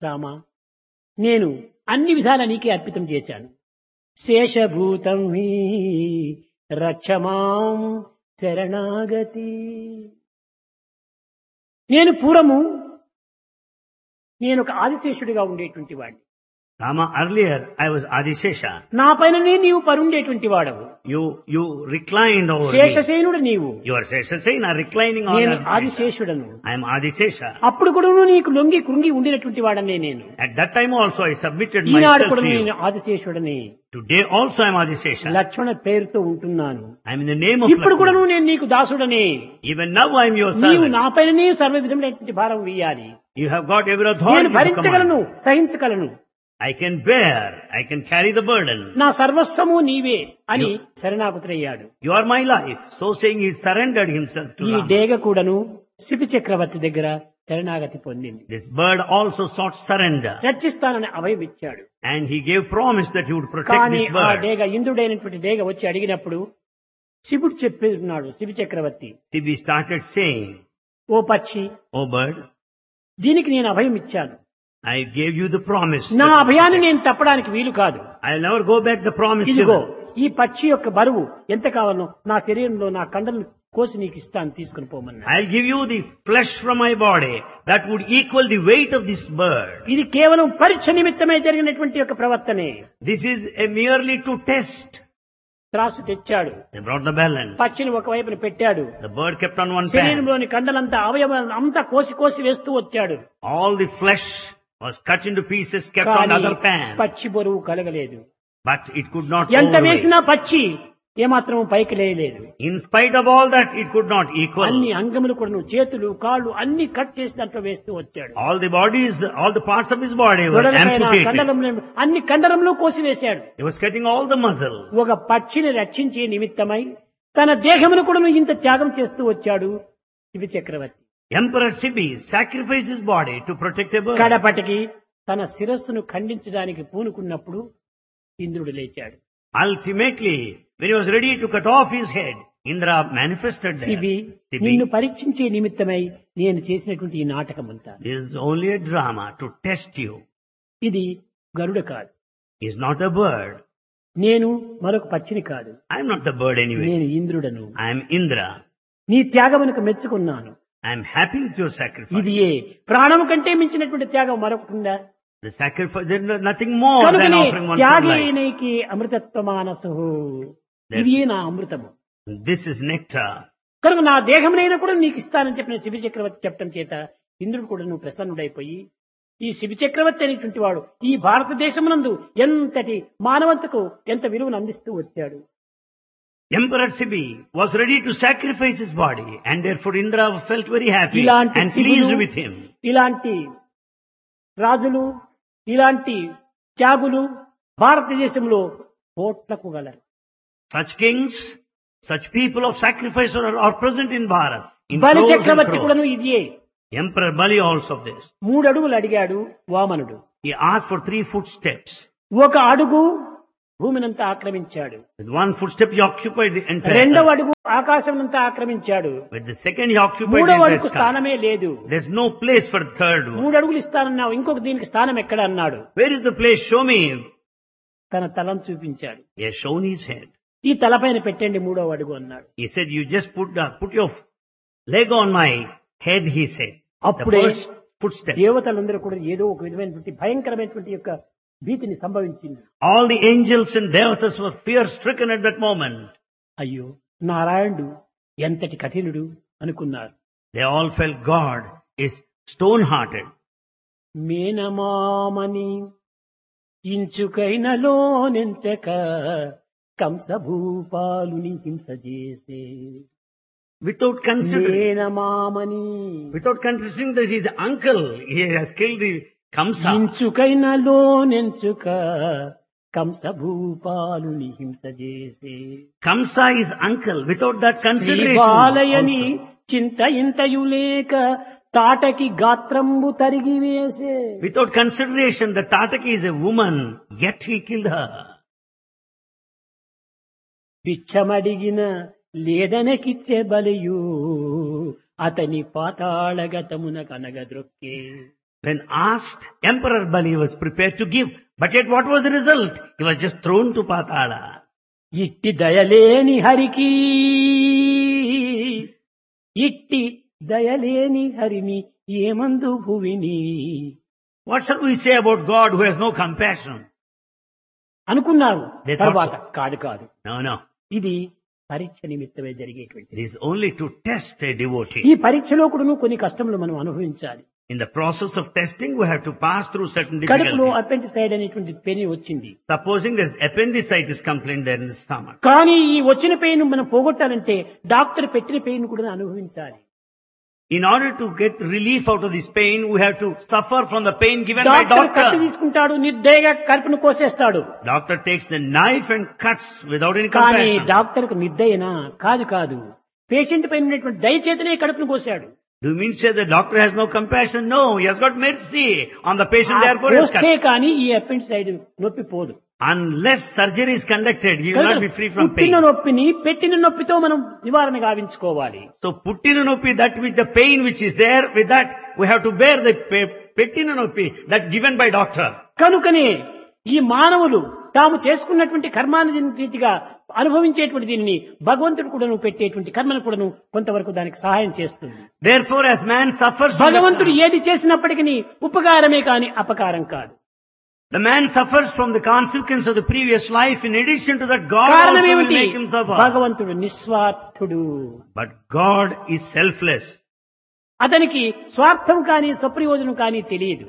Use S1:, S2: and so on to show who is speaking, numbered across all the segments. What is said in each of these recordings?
S1: రామా నేను అన్ని విధాల నీకే అర్పితం చేశాను శేషభూతం హీ రక్షమాం శరణాగతి నేను పూర్వము నేను ఒక ఆదిశేషుడిగా ఉండేటువంటి వాడిని
S2: Rama, earlier I was Adishesha.
S1: నా పైననే నీవు పరుండేటువంటి వాడవు
S2: You, you reclined over me.
S1: శేషసేనుడు నీవు
S2: You are Sheshasena reclining on
S1: నేను
S2: Adishesha.
S1: ఆదిశేషుడను
S2: I am Adishesha.
S1: అప్పుడు కూడా నీకు లొంగి కృంగి ఉండినటువంటి వాడనే నేను
S2: At that time also I submitted
S1: Eenadu
S2: myself
S1: కూడా
S2: to
S1: నేను
S2: you.
S1: ఆదిశేషుడని
S2: Today also I am Adishesha.
S1: లక్ష్మణ పేరుతో ఉంటున్నాను
S2: I am in the name of
S1: ఇప్పుడు కూడా
S2: Lakshmana.
S1: నేను నీకు దాసుడనే
S2: Even now I am your
S1: నీవు
S2: servant.
S1: నా పైననే సర్వ విధమైనటువంటి భారం వేయాలి
S2: You have got every
S1: నేను
S2: authority to
S1: భరించగలను
S2: command.
S1: సహించగలను
S2: I can bear. I can carry the burden.
S1: నా సర్వస్వము నీవే అని శరణాగతులయ్యాడు
S2: You are my life. So saying he surrendered himself to
S1: ఈ
S2: Rama.
S1: డేగ కూడాను శిపి చక్రవర్తి దగ్గర శరణాగతి పొందింది
S2: This bird also sought surrender.
S1: రక్షిస్తానని అభయం ఇచ్చాడు
S2: And he gave promise that he would protect
S1: కానీ
S2: this
S1: ఆ
S2: bird.
S1: డేగ ఇంద్రుడైనటువంటి డేగ వచ్చి అడిగినప్పుడు శివుడు చెప్పేస్తున్నాడు శివి చక్రవర్తి
S2: Sibi started saying,
S1: ఓ పక్షి
S2: Oh bird,
S1: దీనికి నేను అభయం ఇచ్చాను
S2: I gave you the promise.
S1: నా
S2: that you
S1: అభయాన్ని
S2: protect.
S1: నేను తప్పడానికి వీలు కాదు
S2: I'll never go back the promise
S1: ఇదిగో
S2: given.
S1: ఈ పక్షి యొక్క బరువు ఎంత కావాలో నా శరీరంలో నా కండలు కోసి నీకు ఇస్తాను తీసుకుని పోమన్నా
S2: I'll give you the flesh from my body that would equal the weight of this bird.
S1: ఇది కేవలం పరీక్ష నిమిత్తమై జరిగినటువంటి యొక్క ప్రవర్తనే
S2: This is a merely to test.
S1: త్రాసు తెచ్చాడు
S2: They brought the balance.
S1: పక్షిని ఒకవైపున పెట్టాడు
S2: The bird kept on one pan.
S1: శరీరంలోని కండలంతా అవయవాలను అంతా కోసి కోసి వేస్తూ వచ్చాడు
S2: All the flesh was cut into pieces, kept on
S1: కానీ
S2: other pan.
S1: పక్షి బరువు కలగలేదు
S2: But it could not
S1: ఎంత
S2: overweight.
S1: వేసినా పక్షి ఏమాత్రం పైకి లేయలేదు
S2: In spite of all that, it could not equal.
S1: అన్ని అంగములు కూడా చేతులు కాళ్ళు అన్ని కట్ చేసి దాంట్లో వేస్తూ వచ్చాడు
S2: All the bodies, all the parts of his body were
S1: తొడలపైన
S2: amputated.
S1: కండలంలో అన్ని కండలంలో కోసివేశాడు
S2: He was cutting all the muscles.
S1: ఒక పక్షిని రక్షించే నిమిత్తమై తన దేహమును కూడా ఇంత త్యాగం చేస్తూ వచ్చాడు శివి చక్రవర్తి
S2: Emperor Sibi sacrificed his body to protect a bird.
S1: కడపటికి తన శిరస్సును ఖండించడానికి పూనుకున్నప్పుడు ఇంద్రుడు లేచాడు
S2: Ultimately, when he was ready to cut off his head, Indra manifested there.
S1: Shibi
S2: Sibi,
S1: నిన్ను పరీక్షించే నిమిత్తమై నేను చేసినటువంటి ఈ నాటకం అంతా
S2: this is only a drama to test you.
S1: ఇది గరుడ కాదు
S2: He is not a bird.
S1: నేను మరొక పక్షిని కాదు
S2: I am not the bird anyway.
S1: నేను ఇంద్రుడను
S2: I am Indra.
S1: నీ త్యాగమునకు మెచ్చుకున్నాను
S2: I am happy with your sacrifice.
S1: ఇది ఏ ప్రాణము కంటే మించినటువంటి త్యాగం మరొకటి ఉందా
S2: The sacrifice, there is nothing more than
S1: కనుకనే
S2: offering one's own life.
S1: త్యాగేనైకి అమృతత్వ మానసు ఇది నా అమృతము
S2: This is nectar.
S1: కనుక నా దేహమునైనా కూడా నీకు ఇస్తానని చెప్పిన శిబి చక్రవర్తి చెప్పడం చేత ఇంద్రుడు కూడా నువ్వు ప్రసన్నుడైపోయి ఈ శిబి చక్రవర్తి అనేటువంటి వాడు ఈ భారతదేశమునందు ఎంతటి మానవంతకు ఎంత విలువను అందిస్తూ వచ్చాడు
S2: Emperor Sibi was ready to sacrifice his body and therefore Indra felt very happy
S1: ఇలాంటి
S2: and
S1: శివుడు,
S2: pleased with him.
S1: ఇలాంటి రాజులు ఇలాంటి త్యాగులు భారతదేశంలో కోట్లకు గలరు
S2: Such kings, such people of sacrifice are, are present in Bharat. In
S1: బలి
S2: crores and
S1: చక్రవర్తి
S2: crores.
S1: కూడాను ఇదియే
S2: Emperor Bali also of this.
S1: మూడు అడుగులు అడిగాడు వామనుడు
S2: He asked for three footsteps.
S1: ఒక అడుగు భూమినంతా ఆక్రమించాడు
S2: With one footstep he occupied the entire
S1: రెండవ
S2: earth.
S1: అడుగు ఆకాశమంతా ఆక్రమించాడు
S2: With the second he occupied the
S1: మూడవ
S2: entire
S1: అడుగు
S2: sky.
S1: స్థానమే లేదు
S2: There's no place for the third one.
S1: మూడు అడుగులు ఇస్తానన్నావు ఇంకొక దీనికి స్థానం ఎక్కడ అన్నాడు
S2: Where is the place? Show me.
S1: తన తలను చూపించాడు
S2: He has shown his head.
S1: ఈ తలపైన పెట్టండి మూడవ అడుగు అన్నాడు
S2: He said, you just put, the, put your leg on my head, he said. The
S1: అప్పుడే
S2: first footstep.
S1: దేవతలందరూ కూడా ఏదో ఒక విధమైనటువంటి భయంకరమైనటువంటి యొక్క భీతిని సంభవించింది
S2: All the angels and devatas were fear stricken at that moment.
S1: అయ్యో నారాయణుడు ఎంతటి కఠినుడు అనుకున్నారు
S2: They all felt God is stone hearted.
S1: మేనమామని ఇంచుకైనలో నెంచక కంసభూపాలుని హింస చేసే
S2: Without considering,
S1: మేనమామని
S2: without considering that he is the uncle, he has killed the Kamsa.
S1: ఇంచుకైనలో నెంచుక కంసభూపాలుని హింస చేసే
S2: Kamsa is uncle. Without that consideration,
S1: బాలయని
S2: also.
S1: చింత ఇంతయు లేక తాటకి గాత్రంబు తరిగి వేసే
S2: without consideration, the Tataki is a woman, yet he killed her.
S1: భిక్షమడిగిన లేదనకిచ్చే బలియు అతని పాతాళగతమున కనగద్రొక్కే
S2: When asked, Emperor Bali was prepared to give. But yet what was the result? He was just thrown to Patala.
S1: ఇట్టి దయలేని హరికి ఇట్టి దయలేని హరిని ఏమందు భువిని
S2: What shall we say about God who has no compassion?
S1: అనుకున్నారు
S2: They thought
S1: తర్వాత
S2: so.
S1: కాదు కాదు
S2: No, no.
S1: ఇది పరీక్ష నిమిత్తమే జరిగేటువంటి
S2: It is only to test a devotee.
S1: ఈ పరీక్షలో కూడా కొన్ని కష్టములు మనం అనుభవించాలి
S2: In the process of testing, we have to pass through certain
S1: కడుపులో
S2: difficulties.
S1: అపెంటిసైడ్ అనేటువంటి పెయిన్ వచ్చింది
S2: Supposing there's appendicitis complaint there in the stomach.
S1: కానీ ఈ వచ్చిన పెయిన్ మనం పోగొట్టాలంటే డాక్టర్ పెట్టిన పెయిన్ కూడా అనుభవించాలి
S2: In order to get relief out of this pain, we have to suffer from the pain given by
S1: doctor కత్తి
S2: doctor.
S1: తీసుకుంటాడు నిర్దయగా కడుపును కోసేస్తాడు
S2: Doctor takes the knife and cuts without any
S1: కానీ
S2: compassion.
S1: డాక్టర్ కు నిర్దయనా కాదు కాదు పేషెంట్ పైన ఉన్నటువంటి దయచేతనే కడుపును కోసాడు
S2: Do you mean to say the doctor has no compassion? No, he has got mercy on the patient,
S1: ఆ
S2: therefore he has
S1: కోస్తే
S2: cut.
S1: కానీ ఈ అపెండిసైడ్ నొప్పి పోదు
S2: Unless surgery is conducted, he will not be free from
S1: పుట్టిన
S2: pain.
S1: నొప్పిని పెట్టిన నొప్పితో మనం నివారణ గావించుకోవాలి
S2: So puttinanupi, that with the pain which is there, with that we have to bear the pe- pettinanupi that given by doctor.
S1: కనుకనే ఈ మానవులు తాము చేసుకున్నటువంటి కర్మాన్ని రీతిగా అనుభవించేటువంటి దీనిని భగవంతుడు కూడాను పెట్టేటువంటి కర్మను కూడాను కొంతవరకు దానికి సహాయం చేస్తుంది
S2: Therefore, as man suffers from the,
S1: భగవంతుడు ఏది చేసినప్పటికీ ఉపకారమే కాని అపకారం కాదు
S2: the man suffers from the consequence of the previous life. In addition to that, God also
S1: కారణం
S2: will
S1: ఏమిటి
S2: make him suffer.
S1: భగవంతుడు నిస్వార్థుడు
S2: But God is selfless.
S1: అతనికి స్వార్థం కానీ స్వప్రయోజనం కానీ తెలియదు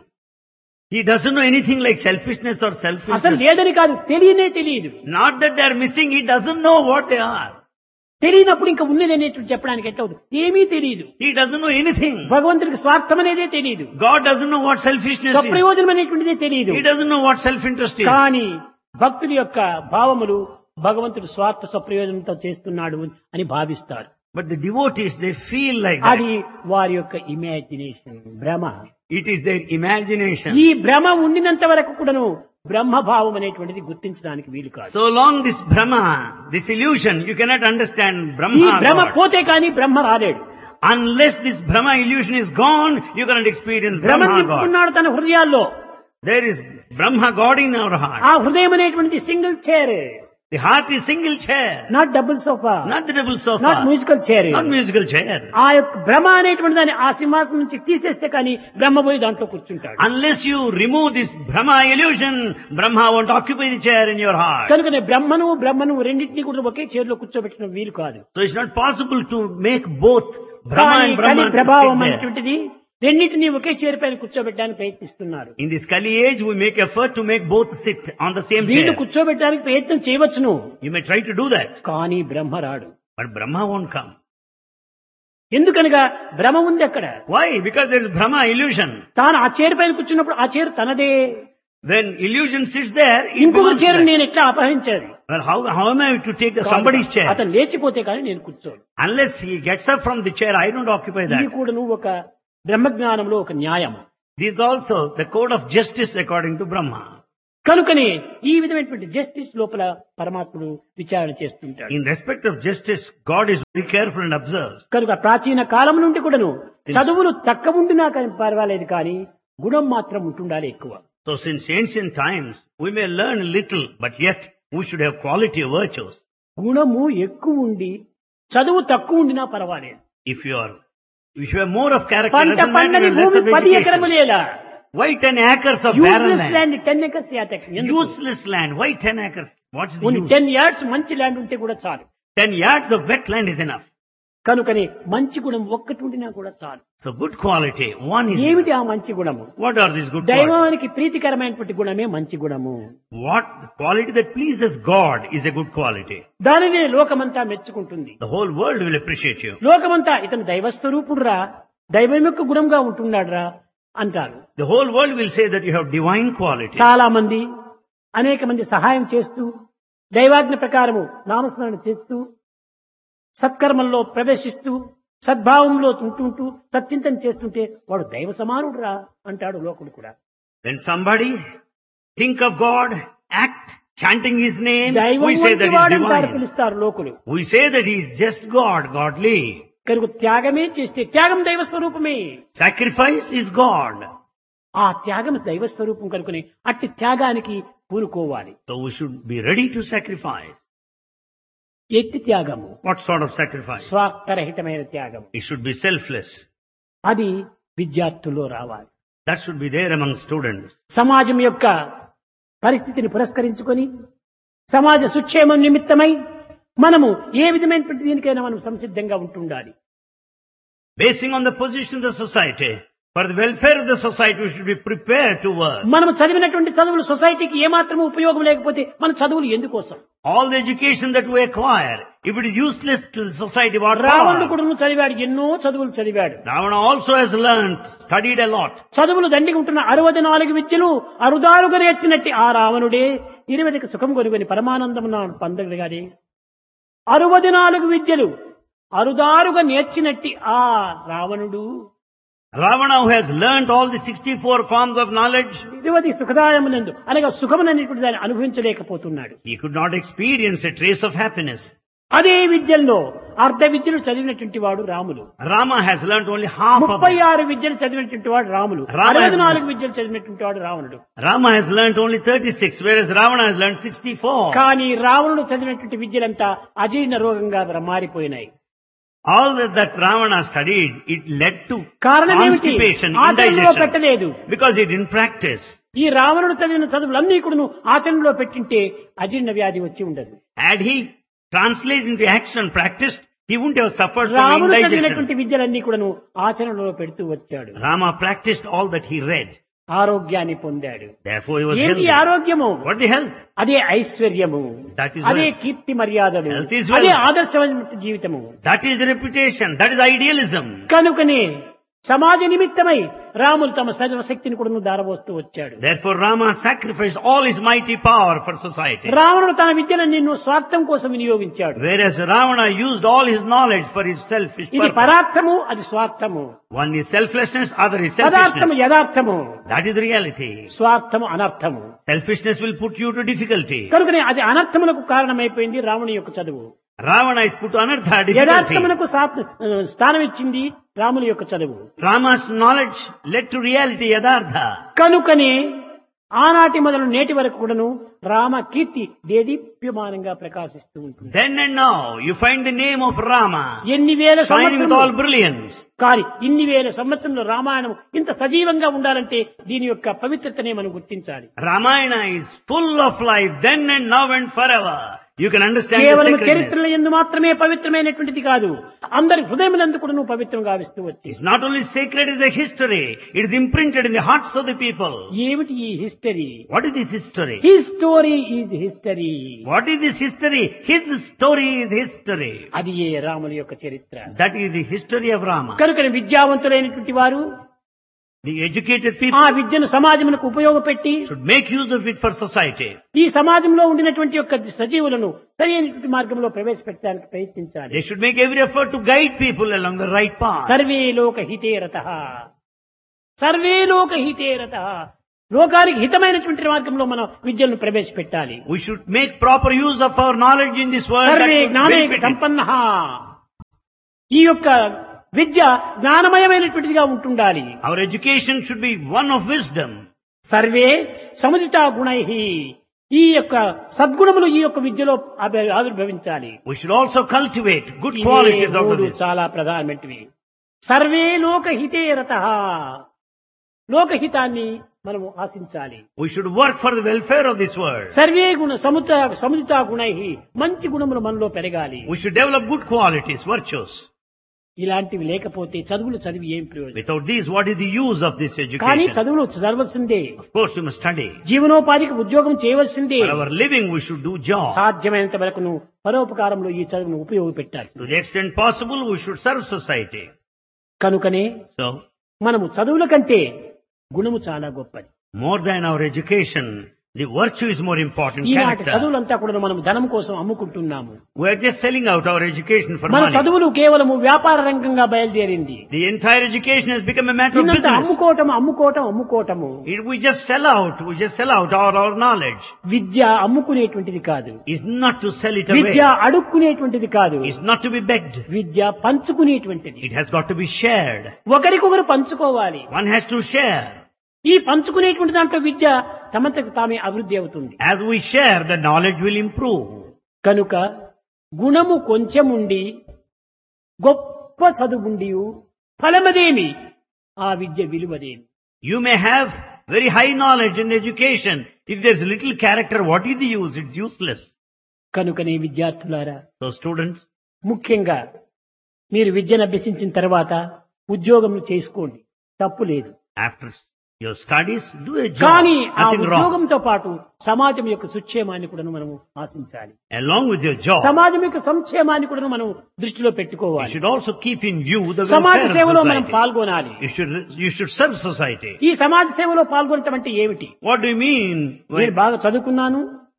S2: He doesn't know anything like selfishness or
S1: అసలు
S2: selfishness.
S1: లేదని కాదు తెలియనే తెలియదు
S2: Not that they are missing, he doesn't know what they are.
S1: తెలియనప్పుడు ఇంకా ఉన్నది అనేటువంటి చెప్పడానికి ఎట్లా అవుతుంది ఏమీ తెలియదు
S2: He doesn't know anything.
S1: భగవంతుడికి స్వార్థం అనేదే తెలియదు
S2: God doesn't know what selfishness is.
S1: స్వప్రయోజనం అనేటువంటిదే తెలియదు
S2: He doesn't know what self-interest is.
S1: కానీ భక్తుడి యొక్క భావములు భగవంతుడు స్వార్థ స్వప్రయోజనంతో చేస్తున్నాడు అని భావిస్తారు
S2: But the devotees, they feel like that.
S1: అది వారి యొక్క ఇమాజినేషన్ భ్రమ
S2: It is their imagination.
S1: ఈ భ్రమ ఉండినంత వరకు కూడాను బ్రహ్మభావం అనేటువంటిది గుర్తించడానికి వీలు కాదు
S2: So long this Brahma, this illusion, you cannot understand
S1: ఈ
S2: Brahma
S1: భ్రమ
S2: God.
S1: పోతే కానీ బ్రహ్మ రాలేడు
S2: Unless this Brahma illusion is gone, you cannot experience
S1: భ్రమ
S2: Brahma God.
S1: నింపుకున్నాడు తన హృదయాల్లో
S2: There is Brahma God in our heart.
S1: ఆ హృదయం అనేటువంటిది single chair
S2: The heart is single chair,
S1: not double sofa
S2: not the double sofa,
S1: not musical chair
S2: not musical chair.
S1: ఆ యొక్క భ్రమ అనేటువంటి దాన్ని ఆ సింహాసనం నుంచి తీసేస్తే కానీ బ్రహ్మ పోయి దాంట్లో కూర్చుంటాడు
S2: Unless you remove this Brahma illusion, Brahma won't occupy the chair in your heart.
S1: కనుకనే బ్రహ్మను బ్రహ్మను రెండింటినీ కూడా ఒకే చైర్లో కూర్చోబెట్టడం వీలు కాదు
S2: So it's not possible to make both Brahma
S1: కానీ
S2: and
S1: కలి
S2: Brahma to
S1: ప్రభావం
S2: sit there.
S1: అనేటువంటిది రెండింటినీ ఒకే చైర్ పైన కూర్చోబెట్టడానికి ప్రయత్నిస్తున్నారు
S2: In this Kali age, we make effort to make both sit on the same
S1: వీళ్ళు
S2: chair.
S1: కూర్చోబెట్టడానికి ప్రయత్నం చేయవచ్చును
S2: You may try to do that,
S1: కానీ బ్రహ్మ రాడు
S2: but Brahma won't come.
S1: ఎందుకనగా భ్రమ ఉంది అక్కడ
S2: Why? Because there is Brahma illusion.
S1: తాను ఆ చైర్ పైన కూర్చున్నప్పుడు ఆ చైర్ తనదే
S2: When illusion sits there, it
S1: ఇంకొక
S2: belongs to
S1: చైర్
S2: that.
S1: నేను ఎట్లా అపహరించాలి
S2: Well, how, how am I to take the, somebody's chair?
S1: అతను లేచిపోతే కానీ నేను కూర్చోను
S2: Unless he gets up from the chair, I don't occupy
S1: ఇది
S2: that.
S1: కూడా నువ్వు ఒక బ్రహ్మజ్ఞానంలో ఒక న్యాయం
S2: This is also the code of justice according to Brahma.
S1: కనుకనే ఈ విధమైనటువంటి జస్టిస్ లోపల పరమాత్ముడు విచారణ చేస్తుంటాడు
S2: In respect of justice, God is very careful and observes.
S1: కనుక ప్రాచీన కాలం నుండి కూడాను చదువులు తక్కువ ఉండినా కానీ పర్వాలేదు కానీ గుణం మాత్రం ఉంటుండాలి ఎక్కువ
S2: So since ancient times, we may learn little, but yet we should have quality of virtues.
S1: గుణము ఎక్కువ ఉండి చదువు తక్కువ ఉండినా పర్వాలేదు
S2: If you are, if you have more of character,
S1: పంట
S2: doesn't matter,
S1: పండని
S2: you have less
S1: భూమి
S2: of
S1: పది
S2: education.
S1: ఎకరములేలా
S2: Why 10 acres of barren
S1: useless
S2: land?
S1: Land ten acres యాతక్
S2: Useless land. Why 10 acres? What's the
S1: కొన్ని
S2: use?
S1: Ten yards మంచి land ఉంటే కూడా చాలు
S2: 10 yards of wetland is enough.
S1: కనుకని మంచి గుణం ఒక్కటి ఉండినా కూడా చాలు
S2: So good quality, one is
S1: ఏమిటి ఆ మంచి గుణము
S2: What are these good qualities?
S1: దైవానికి ప్రీతికరమైనటువంటి గుణమే మంచి గుణము
S2: What the quality that pleases God is a good quality.
S1: దానినే లోకమంతా మెచ్చుకుంటుంది
S2: The whole world will appreciate you.
S1: లోకమంతా ఇతను దైవస్వరూపుడురా దైవం యొక్క గుణంగా ఉంటున్నాడురా అంటారు
S2: The whole world will say that you have divine quality.
S1: చాలా మంది అనేక మంది సహాయం చేస్తూ దైవాజ్ఞ ప్రకారము నామస్మరణ చేస్తూ సత్కర్మల్లో ప్రవేశిస్తూ సద్భావంలో ఉంటుంటూ సత్చింతన చేస్తుంటే వాడు దైవ సమానుడురా అంటాడు లోకుడు కూడా
S2: When somebody think of God, act, chanting His name,
S1: దైవం
S2: we say that
S1: వంటి
S2: He is
S1: వాడంటారు
S2: divine.
S1: పిలుస్తారు లోకులు
S2: We say that He is just God, godly.
S1: కనుక త్యాగమే చేస్తే త్యాగం దైవ స్వరూపమే
S2: Sacrifice is God.
S1: ఆ త్యాగం దైవ స్వరూపం కనుకొని అట్టి త్యాగానికి పూనుకోవాలి
S2: So we should be ready to sacrifice.
S1: ఎట్టి త్యాగము
S2: What sort of sacrifice?
S1: స్వార్థరహితమైన త్యాగం
S2: It should be selfless.
S1: అది విద్యార్థుల్లో రావాలి
S2: That should be there among students.
S1: సమాజం యొక్క పరిస్థితిని పురస్కరించుకొని సమాజ సుక్షేమం నిమిత్తమై మనము ఏ విధమైనటువంటి దీనికైనా మనం సంసిద్ధంగా ఉంటుండాలి
S2: Basing on the position of the society, for the welfare of the society, we should be prepared to work.
S1: మనం చదివినటువంటి చదువులు సొసైటీకి ఏమాత్రం ఉపయోగం లేకపోతే మన చదువులు ఎందుకోసం
S2: All the education that we acquire, if it is useless to the society, what
S1: రావణుడు
S2: for?
S1: కూడా చదివాడు ఎన్నో చదువులు చదివాడు
S2: Ravana also has learned, studied a lot.
S1: చదువులు దండిగా ఉంటున్న అరవై నాలుగు విద్యలు అరుదారుగా నేర్చినట్టి ఆ రావణుడే ఇరువదికి సుఖం కొనుగొని పరమానందం పొందగలిగాడే అరవై నాలుగు విద్యలు అరుదారుగా నేర్చినట్టి ఆ రావణుడు
S2: Ravana who has learned all the 64 forms of knowledge,
S1: ఇరువది సుఖదాయమునందు అనగా సుఖముననేటువంటి దాన్ని అనుభవించలేకపోతున్నాడు
S2: he could not experience a trace of happiness.
S1: అదే విద్యల్లో అర్ధ విద్యలు చదివినటువంటి వాడు Ramulu
S2: Rama has learned only half of
S1: ముప్పై
S2: it.
S1: ఆరు విద్యలు చదివినటువంటి వాడు రాములు
S2: రామ
S1: అరవై
S2: has-
S1: నాలుగు విద్యలు చదివినటువంటి వాడు రావణుడు
S2: Rama has learned only 36, whereas Ravana has learned 64.
S1: కానీ రావణుడు చదివినటువంటి విద్యలంతా అజీర్ణ రోగంగా మారిపోయినాయి
S2: All that, that Ravana studied, it led to
S1: కారణం ఏమిటి
S2: constipation,
S1: ఆచరణలో
S2: indigestion,
S1: పెట్టలేదు
S2: because he didn't practice.
S1: ఈ రావణుడు చదివిన చదువులన్నీ కూడా ఆచరణలో పెట్టింటే అజీర్ణ వ్యాధి వచ్చి ఉండదు
S2: Had he translated into action, practiced, he wouldn't have suffered from
S1: రాముడు
S2: indigestion.
S1: చదివినటువంటి విద్యలన్నీ కూడాను ఆచరణలో పెడుతూ వచ్చాడు
S2: Rama practiced all that he read.
S1: ఆరోగ్యాన్ని పొందాడు
S2: Therefore he was
S1: ఏంటి
S2: healthy.
S1: ఆరోగ్యము
S2: What the health?
S1: అదే ఐశ్వర్యము
S2: That is
S1: అదే
S2: wealth.
S1: కీర్తి మర్యాదలు
S2: Health is
S1: అదే
S2: wealth.
S1: ఆదర్శమైన జీవితము
S2: That is reputation. That is idealism.
S1: కనుకనే సమాజ నిమిత్తమై రాములు తమ సర్వశక్తిని కూడా దారబోస్తూ వచ్చాడు
S2: Therefore Rama sacrificed all his mighty power for society.
S1: రావణుడు తన విద్యను నిన్ను స్వార్థం కోసం వినియోగించాడు
S2: Whereas Ravana used all his knowledge for his selfish
S1: ఇది
S2: purpose.
S1: పరార్థము అది స్వార్థము
S2: One is selflessness, other is
S1: పదార్థము
S2: selfishness.
S1: యథార్థము
S2: That is the reality.
S1: స్వార్థము అనర్థము
S2: Selfishness will put you to difficulty.
S1: కనుకనే అది అనర్థములకు కారణమైపోయింది రాముని యొక్క చదువు
S2: Ravana is put to anartha difficulty.
S1: యథార్థమునకు సా- స్థానం ఇచ్చింది రాముని యొక్క చదువు
S2: Rama's knowledge led to reality, Yadhartha.
S1: కనుకనే ఆనాటి మొదలు నేటి వరకు కూడాను రామ కీర్తి దేదీప్యమానంగా ప్రకాశిస్తూ ఉంటుంది
S2: Then and now, you find the name of Rama
S1: ఎన్ని వేల
S2: shining with all
S1: సంవత్సరాలు
S2: brilliance.
S1: కానీ ఇన్ని వేల సంవత్సరంలో రామాయణం ఇంత సజీవంగా ఉండాలంటే దీని యొక్క పవిత్రతనే మనం గుర్తించాలి
S2: Ramayana is full of life, then and now and forever. You can understand the
S1: కేవలం
S2: sacredness.
S1: చరిత్రల ఎందు మాత్రమే పవిత్రమైనటువంటిది కాదు అందరి హృదయములందు కూడా నువ్వు పవిత్రం గావిస్తూ వచ్చి
S2: It's not only sacred as a history, it is imprinted in the hearts of the people.
S1: ఏమిటి ఈ history
S2: What is this history?
S1: His story is history
S2: What is this history? His story is history.
S1: అది ఏ రాముని యొక్క చరిత్ర
S2: That is the history of Rama.
S1: కనుక విద్యావంతులైనటువంటి వారు
S2: The educated
S1: ఆ
S2: people
S1: విద్యను సమాజమునకు ఉపయోగపెట్టి
S2: should make use of it for society.
S1: ఈ సమాజంలో ఉండినటువంటి యొక్క సజీవులను సరైనటువంటి మార్గంలో ప్రవేశపెట్టడానికి ప్రయత్నించాలి
S2: They should make every effort to guide people along the right path.
S1: సర్వే లోక హితేరత సర్వే లోక హితేరత లోకానికి హితమైనటువంటి మార్గంలో మనం విద్యలను ప్రవేశపెట్టాలి
S2: We should make proper use of our knowledge in this world. that
S1: సర్వే
S2: would
S1: జ్ఞానే
S2: benefit it.
S1: సంపన్న ఈ యొక్క విద్య జ్ఞానమయమైనటువంటిదిగా ఉంటుండాలి
S2: Our education should be one of wisdom.
S1: సర్వే సముదిత గుణై ఈ యొక్క సద్గుణములు ఈ యొక్క విద్యలో ఆవి- ఆవిర్భవించాలి
S2: We should also cultivate good
S1: ఇవే
S2: qualities out of
S1: మూడు
S2: this.
S1: చాలా ప్రధానమైనవి సర్వే లోకహితే రత లోకహితాన్ని మనము ఆశించాలి
S2: We should work for the welfare of this world.
S1: సర్వే గుణ సముత సముదిత గుణై మంచి గుణములు మనలో పెరగాలి
S2: We should develop good qualities, virtues.
S1: ఇలాంటివి లేకపోతే చదువులు చదివి ఏం ప్రయోజనం
S2: Without these, what is the use of this
S1: కానీ
S2: education?
S1: చదువులు చదవలసిందే
S2: Of course, you must study.
S1: జీవనోపాధికి ఉద్యోగం చేయవలసిందే
S2: For our living, we should do job.
S1: సాధ్యమైనంత వరకు నువ్వు పరోపకారంలో ఈ చదువును ఉపయోగపెట్టాలి
S2: To the extent possible, we should serve society.
S1: కనుకనే
S2: So,
S1: మనము చదువుల కంటే గుణము చాలా గొప్పది
S2: more than our education, the virtue is more important.
S1: ఈనాటి
S2: Character.
S1: చదువులంతా కూడా మనం ధనం కోసం అమ్ముకుంటున్నాము
S2: We are just selling out our education for
S1: మన
S2: money.
S1: చదువులు కేవలము వ్యాపార రంగంగా బయలుదేరింది
S2: The entire education has become a matter of
S1: దీనంతా
S2: business.
S1: అమ్ముకోవటం అమ్ముకోవటం అమ్ముకోవటము
S2: It, we just sell out. We just sell out our, our knowledge.
S1: విద్య అమ్ముకునేటువంటిది కాదు
S2: It's not to sell it
S1: Vidya
S2: away.
S1: అడుక్కునేటువంటిది కాదు
S2: It's not to be begged.
S1: Vidya పంచుకునేటువంటిది
S2: It has got to be shared.
S1: ఒకరికొకరు పంచుకోవాలి
S2: One has to share.
S1: ఈ పంచుకునేటువంటి దాంట్లో విద్య తమంతకు తామే అభివృద్ధి అవుతుంది
S2: As we share, the knowledge will improve.
S1: కనుక గుణము కొంచెముండి గొప్ప చదువుండి ఫలమదేమి ఆ విద్య విలువదేమి
S2: You may have very high knowledge and education. If there's little character, what is the use? It's useless.
S1: కనుకనే విద్యార్థులారా
S2: So students,
S1: ముఖ్యంగా మీరు విద్యను అభ్యసించిన తర్వాత ఉద్యోగం చేసుకోండి తప్పు లేదు
S2: after your studies, do a job.
S1: కానీ ఆ
S2: Nothing wrong.
S1: ఉద్యోగంతో పాటు సమాజం యొక్క సుక్షేమాన్ని కూడా మనము ఆశించాలి
S2: Along with your job,
S1: సమాజం యొక్క సంక్షేమాన్ని కూడా మనం దృష్టిలో
S2: you
S1: పెట్టుకోవాలి
S2: should also keep in view the
S1: సమాజ
S2: welfare of
S1: సేవలో మనం
S2: society.
S1: పాల్గొనాలి
S2: You should, you should serve society.
S1: ఈ సమాజ సేవలో పాల్గొనటం అంటే ఏమిటి
S2: What do you mean?
S1: నేను
S2: When,
S1: బాగా చదువుకున్నాను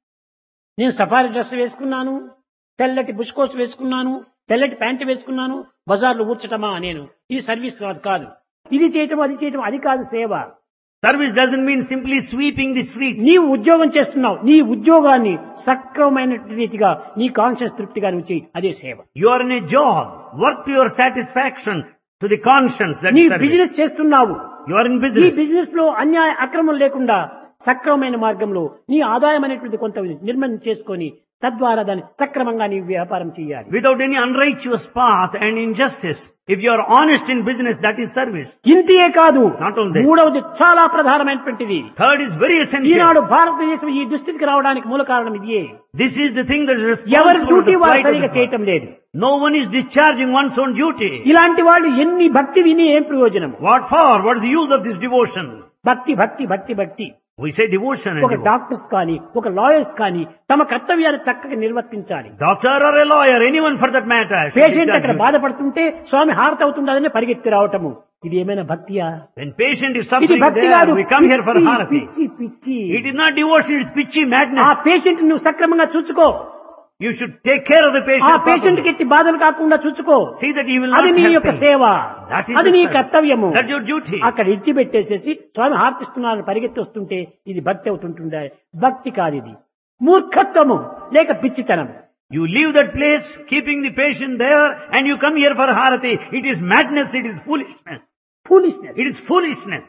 S1: నేను సఫారీ డ్రెస్ వేసుకున్నాను తెల్లటి బుష్కోస్ వేసుకున్నాను తెల్లటి ప్యాంటు వేసుకున్నాను బజార్లో ఊడ్చటమా నేను ఇది సర్వీస్ కాదు కాదు ఇది చేయటం అది చేయటం అది కాదు సేవ
S2: service doesn't mean simply sweeping the streets.
S1: నీవు ఉద్యోగం చేస్తున్నావు నీ ఉద్యోగాన్ని సక్రమమైన రీతిగా నీ కాన్షియస్ తృప్తిగా నువ్వు చేయి అదే సేవ
S2: You are in a job. Work to your satisfaction, to the conscience. That's
S1: నీ
S2: service.
S1: బిజినెస్ చేస్తున్నావు
S2: You are in
S1: నీ
S2: business.
S1: బిజినెస్ లో అన్యాయ అక్రమం లేకుండా సక్రమమైన మార్గంలో నీ ఆదాయం అనేటువంటి కొంత నిర్మాణం చేసుకొని తద్వారా దాన్ని సక్రమంగా నీ వ్యాపారం చేయాలి
S2: Without any unrighteous path and injustice. If you are honest in business, that is service.
S1: ఇంతే కాదు
S2: Not only this.
S1: మూడవది చాలా ప్రధానమైనటువంటిది
S2: Third is very essential.
S1: ఈనాడు భారతదేశం ఈ దుస్థితికి రావడానికి మూల కారణం ఇదే
S2: This is the thing that is
S1: ఎవరి
S2: responsible for
S1: డ్యూటీ
S2: the
S1: వారు
S2: plight of
S1: సరిగా
S2: the
S1: చేయటం లేదు
S2: poor. No one is discharging one's own duty.
S1: ఇలాంటి వాళ్ళు ఎన్ని భక్తి విని ఏం ప్రయోజనం
S2: What for? What is the use of this devotion?
S1: భక్తి భక్తి భక్తి భక్తి
S2: We say devotion and
S1: ఒక
S2: devotion.
S1: డాక్టర్స్ కానీ ఒక లాయర్స్ కానీ తమ కర్తవ్యాన్ని చక్కగా నిర్వర్తించాలి
S2: Doctor or a lawyer, anyone for that matter. should
S1: patient
S2: discharge
S1: అక్కడ
S2: duty.
S1: బాధపడుతుంటే స్వామి హారతి అవుతుండదని పరిగెత్తి రావటము ఇది ఏమైనా భక్తియా
S2: When patient is
S1: ఇది
S2: suffering
S1: భక్తి
S2: there,
S1: కాదు
S2: we come here for
S1: పిచ్చి,
S2: Harati.
S1: పిచ్చి పిచ్చి
S2: It is not devotion, it's pitchy
S1: ఆ
S2: madness.
S1: పేషెంట్ నువ్వు సక్రమంగా చూసుకో
S2: You should take care of the
S1: ఆ
S2: patient
S1: పేషెంట్ కి
S2: properly.
S1: ఎట్టి బాధలు కాకుండా చూసుకో
S2: See that he will not
S1: అది నీ యొక్క
S2: help him.
S1: సేవ
S2: That is
S1: అది
S2: the
S1: నీ
S2: service.
S1: కర్తవ్యము
S2: That's your duty.
S1: అక్కడ ఇడిచిపెట్టేసేసి స్వామి హార్తిస్తున్నారని పరిగెత్తి వస్తుంటే ఇది భక్తి అవుతుంటుందా భక్తి కాదు ఇది మూర్ఖత్వము లేక పిచ్చితనం
S2: You leave that place, keeping the patient there, and you come here for Harati. It is madness, it is foolishness.
S1: Foolishness
S2: It is foolishness.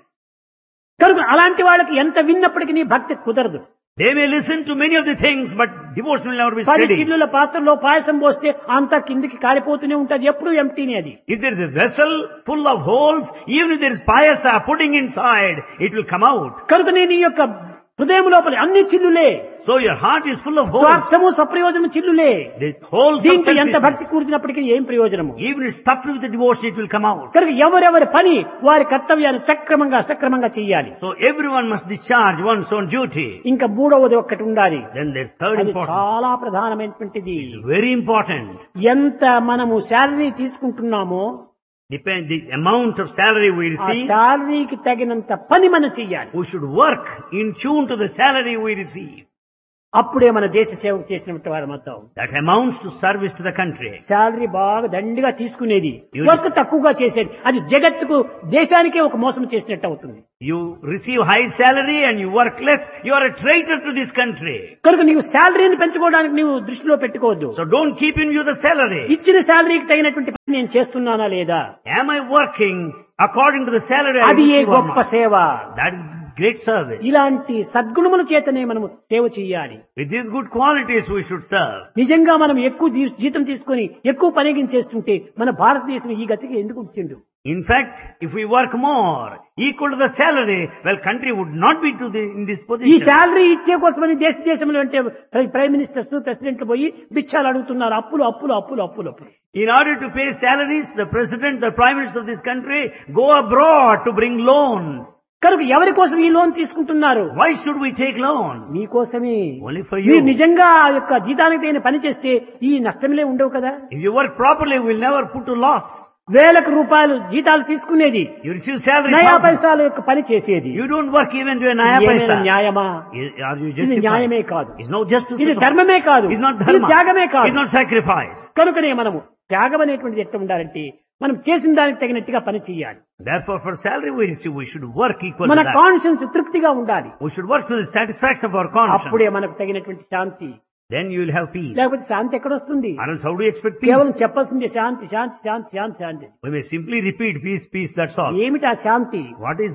S1: కనుక అలాంటి వాళ్ళకి ఎంత విన్నప్పటికీ నీ భక్తి కుదరదు
S2: They may listen to many of the things, but devotion will never be
S1: పది
S2: steady.
S1: చిల్లుల పాత్రలో పాయసం పోస్తే అంతా కిందికి కాలిపోతూనే ఉంటది ఎప్పుడు ఎంటీని అది
S2: If there is a vessel full of holes, even if there is payasa pudding inside, it will come out.
S1: కనుక నేను ఈ యొక్క హృదయం లోపల అన్ని చిల్లులే
S2: So your heart is full of holes.
S1: స్వార్థము సప్రయోజనం చిల్లులే
S2: The holes of
S1: దీంట్లో ఎంత భక్తి
S2: selfishness.
S1: కూర్చున్నప్పటికీ ఏం ప్రయోజనము
S2: Even if stuffed with the devotion, it will come out.
S1: కనుక ఎవరెవరి పని వారి కర్తవ్యాన్ని సక్రమంగా సక్రమంగా చెయ్యాలి
S2: So everyone must discharge one's own duty.
S1: ఇంకా మూడవది ఒక్కటి ఉండాలి
S2: Then there's third
S1: అది
S2: important.
S1: చాలా ప్రధానమైనటువంటిది
S2: It's very important.
S1: ఎంత మనము శాలరీ తీసుకుంటున్నామో
S2: Depend the amount of salary we
S1: ఆ
S2: receive.
S1: శాలరీకి తగినంత పని మనం చెయ్యాలి
S2: We should work in tune to the salary we receive.
S1: అప్పుడే మన దేశ సేవకు చేసినట్టు వారు మొత్తం
S2: That amounts to service to the country.
S1: Salary బాగా దండిగా తీసుకునేది
S2: You
S1: వర్క్ తక్కువగా చేసేది అది జగత్తుకు దేశానికే ఒక మోసం చేసినట్టు అవుతుంది
S2: You receive high salary and you work less, you are a traitor to this country.
S1: కనుక నీవు శాలరీని పెంచుకోవడానికి నీవు దృష్టిలో పెట్టుకోవద్దు
S2: So don't keep in view the salary.
S1: ఇచ్చిన శాలరీకి తగినటువంటి పని నేను చేస్తున్నానా లేదా
S2: Am I working according to the salary I
S1: అది ఏ
S2: receive or
S1: గొప్ప
S2: not?
S1: సేవ
S2: That is great service.
S1: ఇలాంటి సద్గుణముల చేతనే మనము సేవ చేయాలి
S2: With these good qualities we should serve.
S1: నిజంగా మనం ఎక్కువ జీ- జీతం తీసుకొని ఎక్కువ పనిగించేస్తుంటే మన భారతదేశం ఈ గతికి ఎందుకు వచ్చిండు
S2: In fact, if we work more, equal to the salary, well, country would not be to the, in this
S1: ఈ
S2: position.
S1: శాలరీ ఇచ్చే కోసమని దేశ దేశంలో అంటే ప్ర- ప్రైమ్ మినిస్టర్స్ ప్రెసిడెంట్లు పోయి బిచ్చాలు అడుగుతున్నారు అప్పులు అప్పులు అప్పులు అప్పులు అప్పులు
S2: In order to pay salaries, the president, the prime minister of this country go abroad to bring loans.
S1: కనుక ఎవరి కోసం ఈ లోన్ తీసుకుంటున్నారు
S2: Why should we take loan?
S1: మీకోసమే
S2: Only for
S1: మీరు
S2: you.
S1: నిజంగా ఆ యొక్క జీతానికి తగిన పని చేస్తే ఈ నష్టములే ఉండవు కదా
S2: If you work properly, we'll never put to loss.
S1: వేలకు రూపాయలు జీతాలు తీసుకునేది
S2: You receive salary.
S1: నయా
S2: thousands.
S1: పైసాల యొక్క పని చేసేది
S2: You don't work even to a naya
S1: ఏమైనా
S2: paisa.
S1: న్యాయమా
S2: Is- Are you
S1: ఇది న్యాయమే
S2: justified?
S1: కాదు
S2: It's no justice.
S1: ఇది
S2: at all.
S1: ధర్మమే కాదు
S2: It's not
S1: ఇది
S2: dharma.
S1: త్యాగమే
S2: It's
S1: కాదు
S2: not sacrifice.
S1: కనుకనే మనము త్యాగం అనేటువంటిది ఎట్లా ఉండాలంటే మనం చేసిన దానికి తగినట్టుగా పని చేయాలి
S2: Therefore, for salary we receive, we should work equal
S1: మన
S2: to that.
S1: కాన్షియన్స్ తృప్తిగా ఉండాలి
S2: We should work to the satisfaction of our conscience.
S1: అప్పుడే మనకు తగినటువంటి శాంతి
S2: Then you will have peace.
S1: లేకపోతే శాంతి ఎక్కడొస్తుంది
S2: Or else how do you expect peace?
S1: కేవలం చెప్పాల్సిందే శాంతి శాంతి శాంతి శాంతి శాంతి
S2: We may simply repeat peace, peace, that's all.
S1: ఏమిటి ఆ శాంతి
S2: What is that?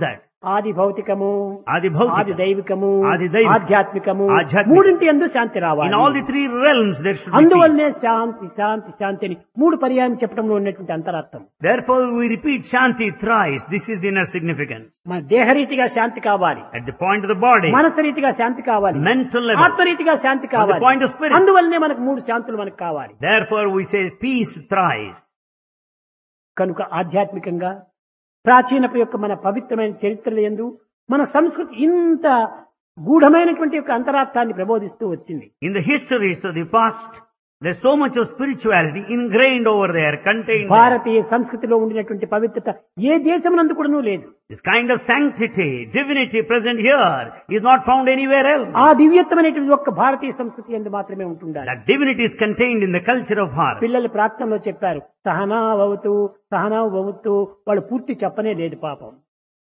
S1: ఆది భౌతికము
S2: Adi
S1: ఆది
S2: Bhautika.
S1: దైవికము
S2: ఆది దైవిక.
S1: ఆధ్యాత్మికము
S2: ఆధ్యాత్మిక.
S1: మూడింటి ఎందు శాంతి
S2: In
S1: రావాలి
S2: all the three realms there should be peace.
S1: అందువల్లనే శాంతి శాంతి శాంతి అని మూడు పర్యాయం చెప్పడంలో ఉన్నటువంటి అంతరార్థం
S2: Therefore we repeat Shanti thrice. This is the inner significance.
S1: మన దేహరీతిగా శాంతి కావాలి
S2: At the point of the body,
S1: మనసు రీతిగా శాంతి కావాలి
S2: mental level.
S1: ఆత్మరీతిగా శాంతి కావాలి
S2: point of spirit.
S1: అందువల్లనే మనకు మూడు శాంతులు మనకు కావాలి
S2: Therefore we say peace thrice.
S1: కనుక ఆధ్యాత్మికంగా ప్రాచీనపు యొక్క మన పవిత్రమైన చరిత్రల ఎందు మన సంస్కృతి ఇంత గూఢమైనటువంటి యొక్క అంతరార్థాన్ని ప్రబోధిస్తూ వచ్చింది
S2: In the histories of the past, there's so much of spirituality ingrained over there, contained there.
S1: భారతీయ సంస్కృతిలో ఉండినటువంటి పవిత్రత ఏ దేశమునందు కూడాను లేదు
S2: This kind of sanctity, divinity present here is not found anywhere else.
S1: ఆ దివ్యత్వమైనటువంటి ఒక్క భారతీయ సంస్కృతి ఎందు మాత్రమే ఉంటుండాలి
S2: That divinity is contained in the culture of Bharat.
S1: పిల్లలు ప్రార్థనలో చెప్పారు సహనావతు సహనావతు వాళ్ళు పూర్తి చెప్పనే లేదు పాపం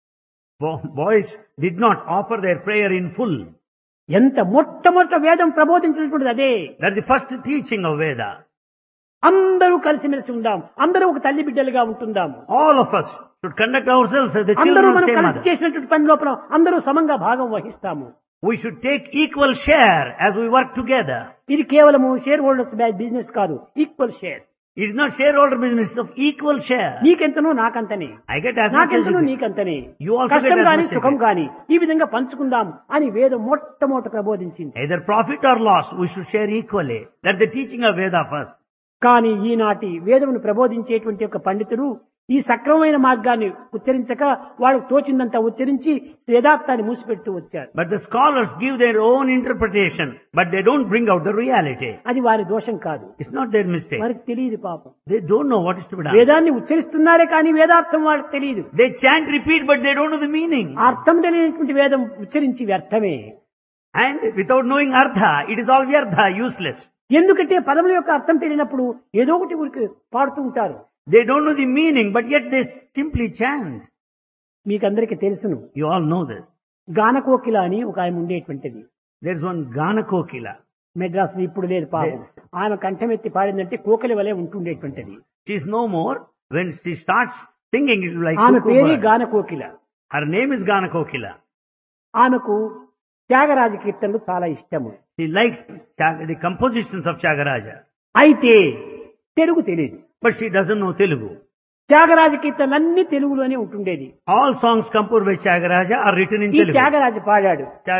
S2: Bo- Boys did not offer their prayer in full.
S1: ఎంత మొట్టమొదట వేదం ప్రబోధించినటువంటిది అదే
S2: That's the first teaching of Veda.
S1: అందరూ కలిసిమెలిసి ఉందాం అందరూ ఒక తల్లి బిడ్డలుగా ఉంటుందాము
S2: All of us should conduct ourselves as the
S1: అందరూ
S2: children of
S1: మనం
S2: same
S1: కలిసి
S2: mother.
S1: చేసినటువంటి పని లోపల అందరూ సమంగా భాగం వహిస్తాము
S2: We should take equal share as we work together.
S1: ఇది కేవలము షేర్ హోల్డర్స్ బిజినెస్ కాదు equal share
S2: It is not shareholder business of equal share.
S1: నీకెంతనో నాకంతనే
S2: I get as much as
S1: నాకెంతనో
S2: you get.
S1: నీకంతనే
S2: You also
S1: కష్టం
S2: get as
S1: గాని
S2: much as
S1: సుఖం
S2: you
S1: గాని ఈ విధంగా పంచుకుందాం అని వేదం మొట్టమొదట ప్రబోధించింది
S2: Either profit or loss, we should share equally. That's the teaching of Veda first.
S1: కానీ ఈనాటి వేదమును ప్రబోధించేటువంటి ఒక పండితుడు ఈ సక్రమమైన మార్గాన్ని ఉచ్చరించక వాళ్ళకు తోచిందంతా ఉచ్చరించి వేదార్థాన్ని మూసిపెడుతూ వచ్చారు
S2: But the scholars give their own interpretation, but they don't bring out the reality.
S1: అది వారి దోషం కాదు
S2: It's not their mistake.
S1: వారికి తెలియదు పాపం
S2: They don't know what is to be done.
S1: వేదాన్ని ఉచ్చరిస్తున్నారే కానీ వేదార్థం వాళ్ళకి తెలియదు
S2: They chant, repeat, but they don't know the meaning.
S1: అర్థం తెలియనటువంటి వేదం ఉచ్చరించి వ్యర్థమే
S2: And without knowing Artha, it is all Vyartha, useless.
S1: ఎందుకంటే పదముల యొక్క అర్థం తెలియనప్పుడు ఏదో ఒకటి ఊరికి పాడుతూ ఉంటారు
S2: They don't know the meaning, but yet they simply chant.
S1: మీకందరికీ తెలుసును
S2: You all know this.
S1: గానకోకిల అని ఒక ఆయన ఉండేటువంటిది
S2: There's one Gana Kokila.
S1: Madras ఇప్పుడు లేదు పాపం ఆమె కంఠమెత్తి పాడిందంటే కోకిల వలె ఉంటుండేటువంటిది
S2: She's no more. When she starts singing, it is like
S1: ఆమె
S2: cuckoo
S1: పేరే
S2: bird.
S1: గానకోకిల
S2: Her name is Gana Kokila.
S1: ఆమెకు త్యాగరాజ కీర్తనలు చాలా ఇష్టము
S2: She likes Chag- the compositions of Chagaraja.
S1: అయితే తెలుగు తెలియదు
S2: But she doesn't know Telugu.
S1: Tyagaraja కీర్తనలు అన్ని తెలుగులోనే ఉంటుండేది
S2: All songs composed by Chagaraja are written in
S1: ఈ
S2: Telugu.
S1: త్యాగరాజు పాడాడు